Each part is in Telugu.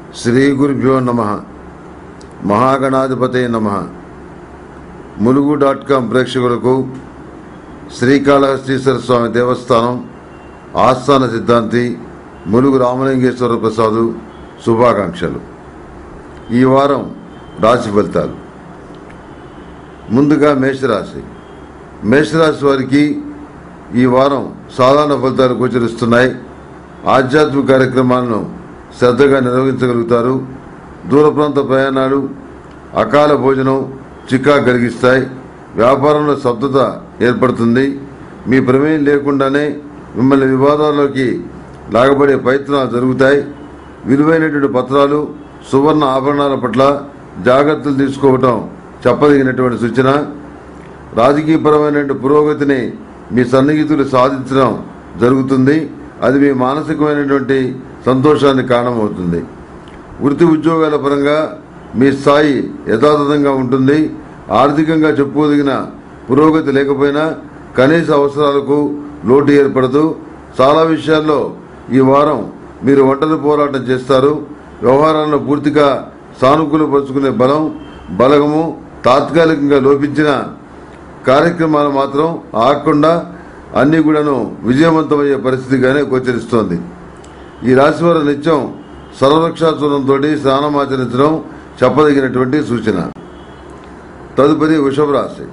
శ్రీ గురుభ్యో నమ మహాగణాధిపతే నమ ములుగు డాట్ కామ్ ప్రేక్షకులకు శ్రీకాళహస్తీశ్వర స్వామి దేవస్థానం ఆస్థాన సిద్ధాంతి ములుగు రామలింగేశ్వర ప్రసాదు శుభాకాంక్షలు ఈ వారం రాశి ఫలితాలు ముందుగా మేషరాశి మేషరాశి వారికి ఈ వారం సాధారణ ఫలితాలు గోచరిస్తున్నాయి ఆధ్యాత్మిక కార్యక్రమాలను శ్రద్ధగా నిర్వహించగలుగుతారు దూర ప్రాంత ప్రయాణాలు అకాల భోజనం చిక్కా కలిగిస్తాయి వ్యాపారంలో స్తబ్దత ఏర్పడుతుంది మీ ప్రమేయం లేకుండానే మిమ్మల్ని వివాదాల్లోకి లాగబడే ప్రయత్నాలు జరుగుతాయి విలువైనటువంటి పత్రాలు సువర్ణ ఆభరణాల పట్ల జాగ్రత్తలు తీసుకోవటం చెప్పదగినటువంటి సూచన రాజకీయపరమైన పురోగతిని మీ సన్నిహితులు సాధించడం జరుగుతుంది అది మీ మానసికమైనటువంటి సంతోషానికి కారణమవుతుంది వృత్తి ఉద్యోగాల పరంగా మీ స్థాయి యథాతథంగా ఉంటుంది ఆర్థికంగా చెప్పుకోదగిన పురోగతి లేకపోయినా కనీస అవసరాలకు లోటు ఏర్పడదు చాలా విషయాల్లో ఈ వారం మీరు ఒంటరి పోరాటం చేస్తారు వ్యవహారాలను పూర్తిగా సానుకూలపరుచుకునే బలం బలగము తాత్కాలికంగా లోపించిన కార్యక్రమాలు మాత్రం ఆగకుండా అన్ని కూడాను విజయవంతమయ్యే పరిస్థితిగానే గోచరిస్తోంది ఈ రాశి వారు నిత్యం సర్వరక్షాచూరంతో స్నానమాచరించడం చెప్పదగినటువంటి సూచన తదుపరి వృషభ రాశి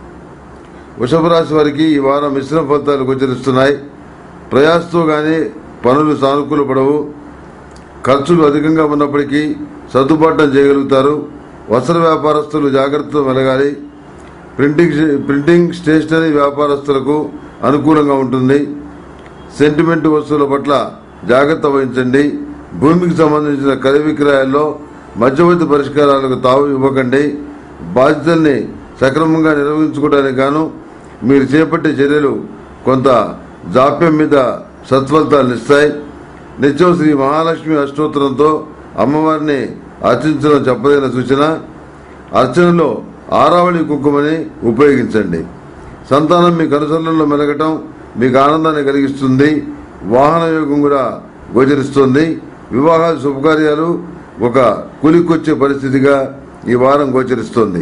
వృషభ రాశి వారికి ఈ వారం మిశ్రమ ఫలితాలు గోచరిస్తున్నాయి ప్రయాసతో గానీ పనులు సానుకూల పడవు ఖర్చులు అధికంగా ఉన్నప్పటికీ సర్దుబాటు చేయగలుగుతారు వస్త్ర వ్యాపారస్తులు జాగ్రత్తలు మెలగాలి ప్రింటింగ్ ప్రింటింగ్ స్టేషనరీ వ్యాపారస్తులకు అనుకూలంగా ఉంటుంది సెంటిమెంట్ వస్తువుల పట్ల జాగ్రత్త వహించండి భూమికి సంబంధించిన క్రయ విక్రయాల్లో మధ్యవర్తి పరిష్కారాలకు తావు ఇవ్వకండి బాధ్యతల్ని సక్రమంగా నిర్వహించుకోవడానికి గాను మీరు చేపట్టే చర్యలు కొంత జాప్యం మీద సత్ఫలితాలను ఇస్తాయి నిత్యం శ్రీ మహాలక్ష్మి అష్టోత్తరంతో అమ్మవారిని అర్చించడం చెప్పదగిన సూచన అర్చనలో ఆరావళి కుంకుమని ఉపయోగించండి సంతానం మీకు అనుసరణలో మెలగటం మీకు ఆనందాన్ని కలిగిస్తుంది వాహన యోగం కూడా గోచరిస్తుంది వివాహాలు శుభకార్యాలు ఒక కులికొచ్చే పరిస్థితిగా ఈ వారం గోచరిస్తుంది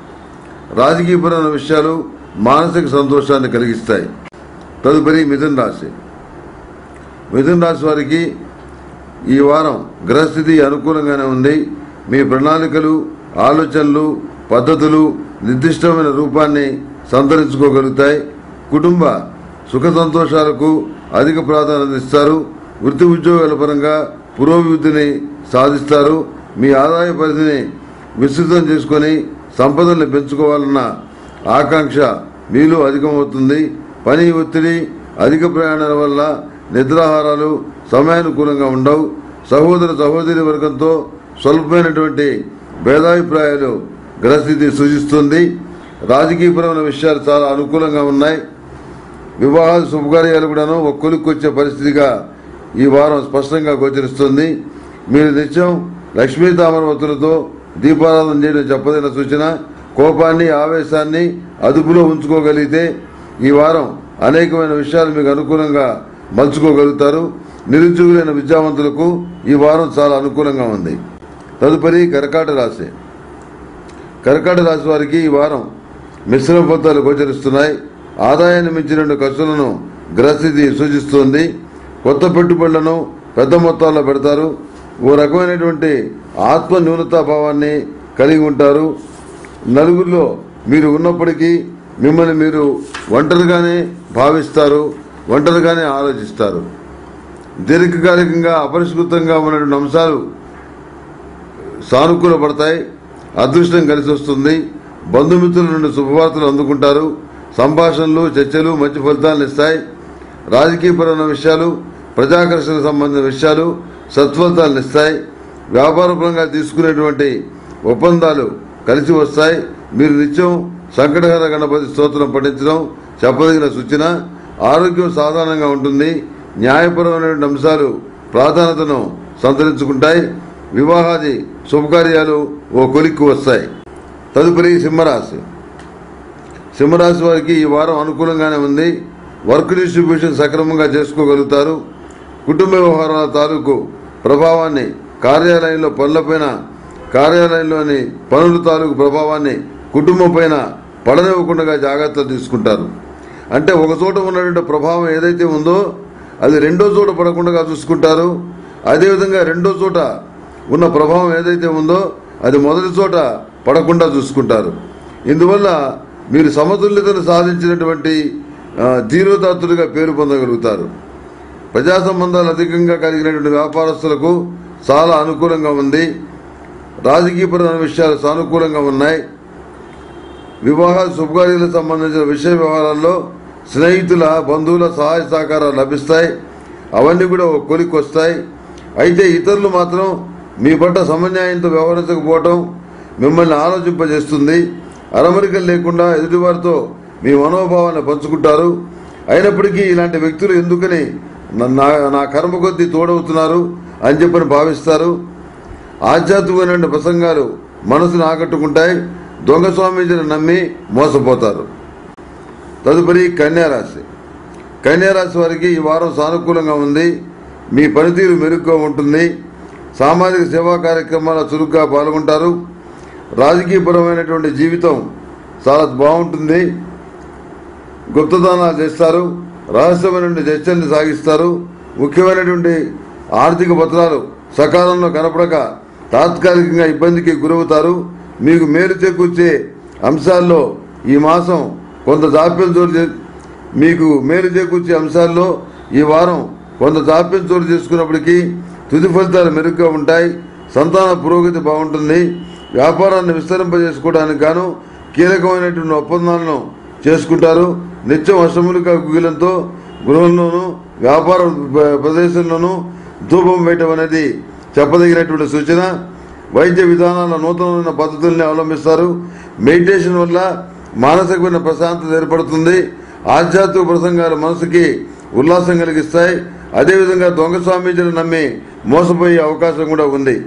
రాజకీయపరమైన విషయాలు మానసిక సంతోషాన్ని కలిగిస్తాయి తదుపరి మిథున్ రాశి మిథున్ రాశి వారికి ఈ వారం గ్రహస్థితి అనుకూలంగానే ఉంది మీ ప్రణాళికలు ఆలోచనలు పద్ధతులు నిర్దిష్టమైన రూపాన్ని సంతరించుకోగలుగుతాయి కుటుంబ సుఖ సంతోషాలకు అధిక ప్రాధాన్యత ఇస్తారు వృత్తి ఉద్యోగాల పరంగా పురోభివృద్ధిని సాధిస్తారు మీ ఆదాయ పరిధిని విస్తృతం చేసుకొని సంపదల్ని పెంచుకోవాలన్న ఆకాంక్ష మీలో అధికమవుతుంది పని ఒత్తిడి అధిక ప్రయాణాల వల్ల నిద్రాహారాలు సమయానుకూలంగా ఉండవు సహోదర సహోదరి వర్గంతో స్వల్పమైనటువంటి భేదాభిప్రాయాలు గ్రహస్థితి సూచిస్తుంది రాజకీయపరమైన విషయాలు చాలా అనుకూలంగా ఉన్నాయి వివాహాలు శుభకార్యాలు కూడాను ఒక కొలుక్కొచ్చే పరిస్థితిగా ఈ వారం స్పష్టంగా గోచరిస్తుంది మీరు నిత్యం లక్ష్మీ తామరవతులతో దీపారాధన చేయడం చెప్పదైన సూచన కోపాన్ని ఆవేశాన్ని అదుపులో ఉంచుకోగలిగితే ఈ వారం అనేకమైన విషయాలు మీకు అనుకూలంగా మలుచుకోగలుగుతారు నిరుద్యోగులైన విద్యావంతులకు ఈ వారం చాలా అనుకూలంగా ఉంది తదుపరి కర్కాట రాశి కర్కాట రాశి వారికి ఈ వారం మిశ్రమ ఫలితాలు గోచరిస్తున్నాయి ఆదాయాన్ని మించిన ఖర్చులను గ్రహస్థితి సూచిస్తోంది కొత్త పెట్టుబడులను పెద్ద మొత్తాల్లో పెడతారు ఓ రకమైనటువంటి ఆత్మ న్యూనతాభావాన్ని కలిగి ఉంటారు నలుగురిలో మీరు ఉన్నప్పటికీ మిమ్మల్ని మీరు ఒంటరిగానే భావిస్తారు ఒంటరిగానే ఆలోచిస్తారు దీర్ఘకాలికంగా అపరిష్కృతంగా ఉన్నటువంటి అంశాలు సానుకూల పడతాయి అదృష్టం కలిసి వస్తుంది బంధుమిత్రుల నుండి శుభవార్తలు అందుకుంటారు సంభాషణలు చర్చలు మంచి ఫలితాలను ఇస్తాయి రాజకీయపరమైన విషయాలు ప్రజాకర్షణకు సంబంధించిన విషయాలు సత్ఫలితాలను ఇస్తాయి వ్యాపారపరంగా తీసుకునేటువంటి ఒప్పందాలు కలిసి వస్తాయి మీరు నిత్యం సంకటహర గణపతి స్తోత్రం పఠించడం చెప్పదగిన సూచన ఆరోగ్యం సాధారణంగా ఉంటుంది న్యాయపరమైనటువంటి అంశాలు ప్రాధాన్యతను సంతరించుకుంటాయి వివాహాది శుభకార్యాలు ఓ కొలిక్కి వస్తాయి తదుపరి సింహరాశి సింహరాశి వారికి ఈ వారం అనుకూలంగానే ఉంది వర్క్ డిస్ట్రిబ్యూషన్ సక్రమంగా చేసుకోగలుగుతారు కుటుంబ వ్యవహారాల తాలూకు ప్రభావాన్ని కార్యాలయంలో పనులపైన కార్యాలయంలోని పనుల తాలూకు ప్రభావాన్ని కుటుంబం పైన పడనివ్వకుండా జాగ్రత్తలు తీసుకుంటారు అంటే ఒక చోట ఉన్నటువంటి ప్రభావం ఏదైతే ఉందో అది రెండో చోట పడకుండా చూసుకుంటారు అదేవిధంగా రెండో చోట ఉన్న ప్రభావం ఏదైతే ఉందో అది మొదటి చోట పడకుండా చూసుకుంటారు ఇందువల్ల మీరు సమతుల్యతను సాధించినటువంటి ఆ, ధీరోదాత్తులుగా పేరు పొందగలుగుతారు ప్రజా సంబంధాలు అధికంగా కలిగినటువంటి వ్యాపారస్తులకు చాలా అనుకూలంగా ఉంది రాజకీయపరమైన విషయాలు సానుకూలంగా ఉన్నాయి వివాహ శుభకార్యాలకు సంబంధించిన విషయ వ్యవహారాల్లో స్నేహితుల బంధువుల సహాయ సహకారాలు లభిస్తాయి అవన్నీ కూడా ఒక కొలికి వస్తాయి అయితే ఇతరులు మాత్రం మీ పట్ల సమన్యాయంతో వ్యవహరించకపోవటం మిమ్మల్ని ఆలోచింపజేస్తుంది అరమరికలు లేకుండా ఎదుటివారితో మీ మనోభావాన్ని పంచుకుంటారు అయినప్పటికీ ఇలాంటి వ్యక్తులు ఎందుకని నా- నా నా కర్మ కొద్దీ తోడవుతున్నారు అని చెప్పని భావిస్తారు ఆధ్యాత్మికమైన ప్రసంగాలు మనసును ఆకట్టుకుంటాయి దొంగ స్వామీజీని నమ్మి మోసపోతారు తదుపరి కన్యారాశి కన్యారాశి వారికి ఈ వారం సానుకూలంగా ఉంది మీ పనితీరు మెరుగ్గా ఉంటుంది సామాజిక సేవా కార్యక్రమాల చురుగ్గా పాల్గొంటారు రాజకీయపరమైనటువంటి జీవితం చాలా బాగుంటుంది గుప్తదానాలు చేస్తారు రహస్యమైనటువంటి చర్చల్ని సాగిస్తారు ముఖ్యమైనటువంటి ఆర్థిక పత్రాలు సకాలంలో కనపడక తాత్కాలికంగా ఇబ్బందికి గురవుతారు మీకు మేలు చేకూర్చే అంశాల్లో ఈ మాసం కొంత జాప్యం చోటు చే- మీకు మేలు చేకూర్చే అంశాల్లో ఈ వారం కొంత జాప్యం చోటు చేసుకున్నప్పటికీ తుది ఫలితాలు మెరుగ్గా ఉంటాయి సంతాన పురోగతి బాగుంటుంది వ్యాపారాన్ని విస్తరింపజేసుకోవడానికి గాను కీలకమైనటువంటి ఒప్పందాలను చేసుకుంటారు నిత్యం అష్టములుగా గుగిలంతో గృహంలోనూ వ్యాపార ప్ర- ప్రదేశంలోనూ ధూపం వేయటం అనేది చెప్పదగినటువంటి సూచన వైద్య విధానాల నూతనమైన పద్ధతుల్ని అవలంబిస్తారు మెడిటేషన్ వల్ల మానసికమైన ప్రశాంతత ఏర్పడుతుంది ఆధ్యాత్మిక ప్రసంగాలు మనసుకి ఉల్లాసం కలిగిస్తాయి అదేవిధంగా దొంగ స్వామీజీని నమ్మి మోసపోయే అవకాశం కూడా ఉంది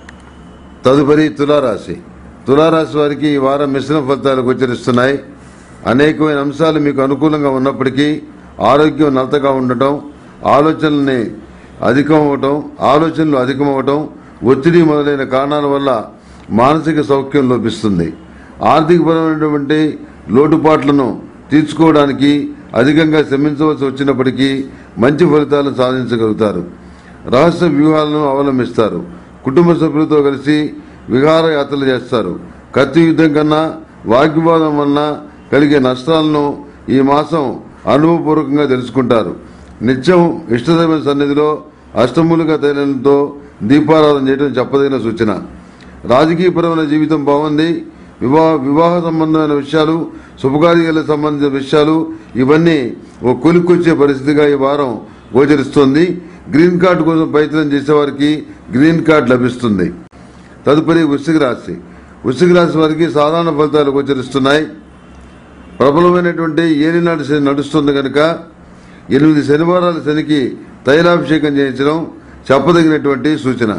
తదుపరి తులారాశి తులారాశి వారికి ఈ వారం మిశ్రమ ఫలితాలు గోచరిస్తున్నాయి అనేకమైన అంశాలు మీకు అనుకూలంగా ఉన్నప్పటికీ ఆరోగ్యం నలతగా ఉండటం ఆలోచనల్ని అధికం అవటం ఆలోచనలు అధికమవటం ఒత్తిడి మొదలైన కారణాల వల్ల మానసిక సౌఖ్యం లోపిస్తుంది ఆర్థికపరమైనటువంటి లోటుపాట్లను తీర్చుకోవడానికి అధికంగా శ్రమించవలసి వచ్చినప్పటికీ మంచి ఫలితాలను సాధించగలుగుతారు రహస్య వ్యూహాలను అవలంబిస్తారు కుటుంబ సభ్యులతో కలిసి విహారయాత్రలు చేస్తారు కత్తి యుద్ధం కన్నా వాగ్వివాదం వలన కలిగే నష్టాలను ఈ మాసం అనుభవపూర్వకంగా తెలుసుకుంటారు నిత్యం ఇష్టదైవ సన్నిధిలో అష్టములుగా తైలంతో దీపారాధన చేయడం చెప్పదగిన సూచన రాజకీయపరమైన జీవితం బాగుంది వివాహ వివాహ సంబంధమైన విషయాలు శుభకార్యాలకు సంబంధించిన విషయాలు ఇవన్నీ ఓ కొలిక్కొచ్చే పరిస్థితిగా ఈ వారం గోచరిస్తోంది గ్రీన్ కార్డు కోసం ప్రయత్నం చేసేవారికి గ్రీన్ కార్డు లభిస్తుంది తదుపరి వృశ్చిక రాశి వృశ్చిక రాశి వారికి సాధారణ ఫలితాలు గోచరిస్తున్నాయి ప్రబలమైనటువంటి ఏలినాటి శని నడుస్తుంది కనుక ఎనిమిది శనివారాల శనికి తైలాభిషేకం చేయించడం చెప్పదగినటువంటి సూచన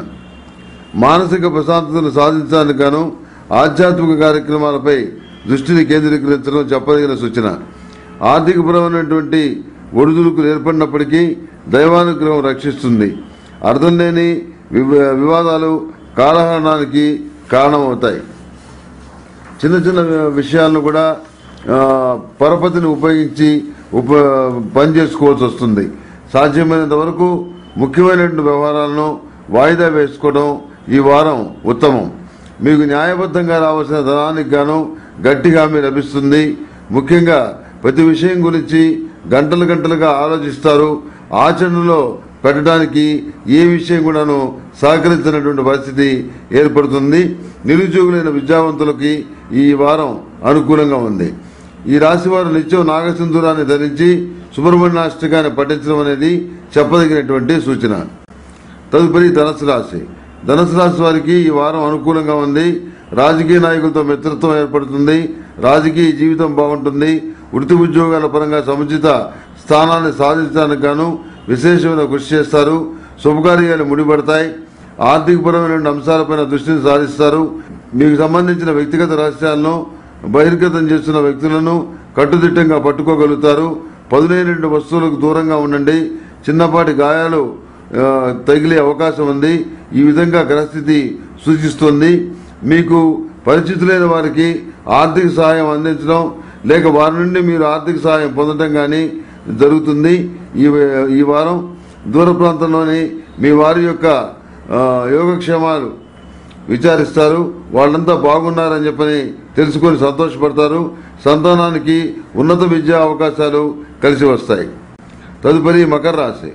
మానసిక ప్రశాంతతను సాధించడానికి గాను ఆధ్యాత్మిక కార్యక్రమాలపై దృష్టిని కేంద్రీకరించడం చెప్పదగిన సూచన ఆర్థికపరమైనటువంటి ఒడిదుడుకులు ఏర్పడినప్పటికీ దైవానుగ్రహం రక్షిస్తుంది అర్థం లేని వివ- వివాదాలు కాలహరణానికి కారణమవుతాయి చిన్న చిన్న విషయాలను కూడా ఆ, పరపతిని ఉపయోగించి ఉప పని చేసుకోవాల్సి వస్తుంది సాధ్యమైనంత వరకు ముఖ్యమైనటువంటి వ్యవహారాలను వాయిదా వేసుకోవడం ఈ వారం ఉత్తమం మీకు న్యాయబద్ధంగా రావాల్సిన ధనానికి గాను గట్టి హామీ లభిస్తుంది ముఖ్యంగా ప్రతి విషయం గురించి గంటలు గంటలుగా ఆలోచిస్తారు ఆచరణలో పెట్టడానికి ఏ విషయం కూడాను సహకరించినటువంటి పరిస్థితి ఏర్పడుతుంది నిరుద్యోగులైన విద్యావంతులకి ఈ వారం అనుకూలంగా ఉంది ఈ రాశి వారు నిత్యం నాగసింధూరాన్ని ధరించి సుబ్రహ్మణ్యాష్టకాన్ని పఠించడం అనేది చెప్పదగినటువంటి సూచన తదుపరి ధనస్సు రాశి ధనస్సు రాశి వారికి ఈ వారం అనుకూలంగా ఉంది రాజకీయ నాయకులతో మిత్రత్వం ఏర్పడుతుంది రాజకీయ జీవితం బాగుంటుంది వృత్తి ఉద్యోగాల పరంగా సముచిత స్థానాన్ని సాధించడానికి గాను విశేషమైన కృషి చేస్తారు శుభకార్యాలు ముడిపడతాయి ఆర్థికపరమైన అంశాలపైన దృష్టిని సారిస్తారు మీకు సంబంధించిన వ్యక్తిగత రహస్యాలను బహిర్గతం చేస్తున్న వ్యక్తులను కట్టుదిట్టంగా పట్టుకోగలుగుతారు పదునైనటువంటి వస్తువులకు దూరంగా ఉండండి చిన్నపాటి గాయాలు ఆ, తగిలే అవకాశం ఉంది ఈ విధంగా గ్రహస్థితి సూచిస్తుంది మీకు పరిచితులైన వారికి ఆర్థిక సహాయం అందించడం లేక వారి నుండి మీరు ఆర్థిక సహాయం పొందడం కానీ జరుగుతుంది ఈ ఈ వారం దూర ప్రాంతంలోని మీ వారి యొక్క ఆ, యోగక్షేమాలు విచారిస్తారు వాళ్ళంతా బాగున్నారని చెప్పని తెలుసుకొని సంతోషపడతారు సంతానానికి ఉన్నత విద్యా అవకాశాలు కలిసి వస్తాయి తదుపరి మకర రాశి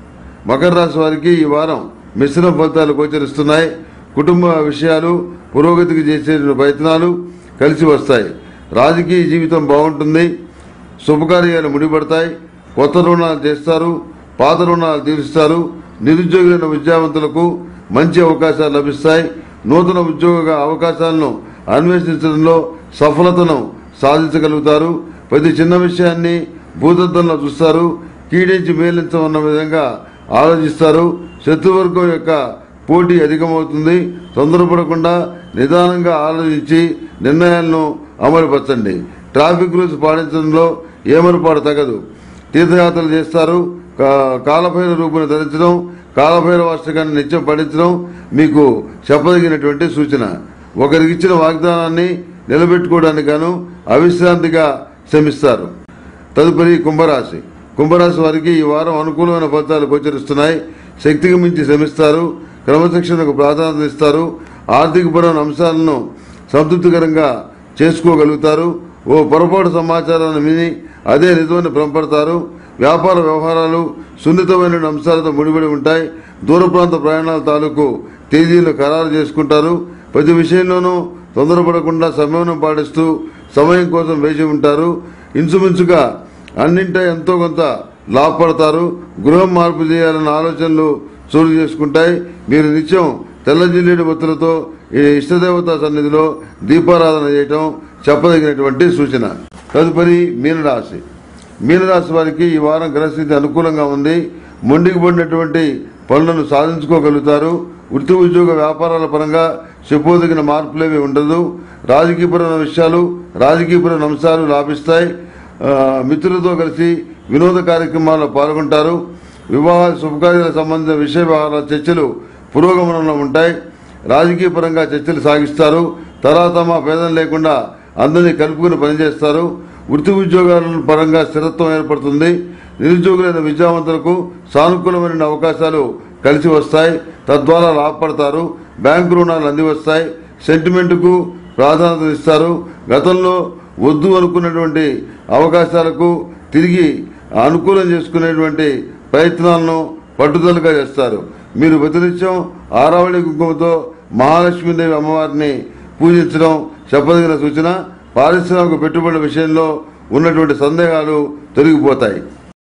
మకర రాశి వారికి ఈ వారం మిశ్రమ ఫలితాలు గోచరిస్తున్నాయి కుటుంబ విషయాలు పురోగతికి చేసే ప్రయత్నాలు కలిసి వస్తాయి రాజకీయ జీవితం బాగుంటుంది శుభకార్యాలు ముడిపడతాయి కొత్త రుణాలు చేస్తారు పాత రుణాలు తీరుస్తారు నిరుద్యోగులైన విద్యావంతులకు మంచి అవకాశాలు లభిస్తాయి నూతన ఉద్యోగ అవకాశాలను అన్వేషించడంలో సఫలతను సాధించగలుగుతారు ప్రతి చిన్న విషయాన్ని భూతత్వంలో చూస్తారు కీడించి మేలించమన్న విధంగా ఆలోచిస్తారు శత్రువర్గం యొక్క పోటీ అధికమవుతుంది తొందరపడకుండా నిదానంగా ఆలోచించి నిర్ణయాలను అమలుపరచండి ట్రాఫిక్ రూల్స్ పాటించడంలో ఏమరపాటు తగదు తీర్థయాత్రలు చేస్తారు కా- కాలభైర రూపును ధరించడం కాలభైర వాస్తకాన్ని నిత్యం పఠించడం మీకు చెప్పదగినటువంటి సూచన ఒకరికి ఇచ్చిన వాగ్దానాన్ని నిలబెట్టుకోవడానికి గాను అవిశ్రాంతిగా శ్రమిస్తారు తదుపరి కుంభరాశి కుంభరాశి వారికి ఈ వారం అనుకూలమైన ఫలితాలు గోచరిస్తున్నాయి శక్తికి మించి శ్రమిస్తారు క్రమశిక్షణకు ప్రాధాన్యత ఇస్తారు ఆర్థికపరమైన అంశాలను సంతృప్తికరంగా చేసుకోగలుగుతారు ఓ పొరపాటు సమాచారాన్ని విని అదే నిజమని భ్రమపడతారు వ్యాపార వ్యవహారాలు సున్నితమైన అంశాలతో ముడిపడి ఉంటాయి దూర ప్రాంత ప్రయాణాల తాలూకు తేదీలు ఖరారు చేసుకుంటారు ప్రతి విషయంలోనూ తొందరపడకుండా సమయం పాటిస్తూ సమయం కోసం వేచి ఉంటారు ఇంచుమించుగా అన్నింటా ఎంతో కొంత లాభపడతారు గృహం మార్పు చేయాలన్న ఆలోచనలు చోటు చేసుకుంటాయి మీరు నిత్యం తెల్ల జిల్లేడు భక్తులతో ఈ ఇష్టదేవత సన్నిధిలో దీపారాధన చేయటం చెప్పదగినటువంటి సూచన తదుపరి మీనరాశి మీనరాశి వారికి ఈ వారం గ్రహస్థితి అనుకూలంగా ఉంది మొండికి పడినటువంటి పనులను సాధించుకోగలుగుతారు వృత్తి ఉద్యోగ వ్యాపారాల పరంగా చెప్పదగిన మార్పులేవి ఉండదు రాజకీయపరమైన విషయాలు రాజకీయపరమైన అంశాలు లాభిస్తాయి ఆ, మిత్రులతో కలిసి వినోద కార్యక్రమాల్లో పాల్గొంటారు వివాహ శుభకార్యాలకు సంబంధించిన విషయ వ్యవహారాల చర్చలు పురోగమనంలో ఉంటాయి రాజకీయ పరంగా చర్చలు సాగిస్తారు తరాతమ భేదం లేకుండా అందరినీ కలుపుకుని పనిచేస్తారు వృత్తి ఉద్యోగాల పరంగా స్థిరత్వం ఏర్పడుతుంది నిరుద్యోగులైన విద్యావంతులకు సానుకూలమైన అవకాశాలు కలిసి వస్తాయి తద్వారా లాభపడతారు బ్యాంకు రుణాలు అందివస్తాయి సెంటిమెంట్కు ప్రాధాన్యత ఇస్తారు గతంలో వద్దు అనుకున్నటువంటి అవకాశాలకు తిరిగి అనుకూలం చేసుకునేటువంటి ప్రయత్నాలను పట్టుదలగా చేస్తారు మీరు ప్రతినిత్యం ఆరావళి కుంకుమతో మహాలక్ష్మీదేవి అమ్మవారిని పూజించడం చెప్పదగిన సూచన పారిశ్రామిక పెట్టుబడుల విషయంలో ఉన్నటువంటి సందేహాలు తొలగిపోతాయి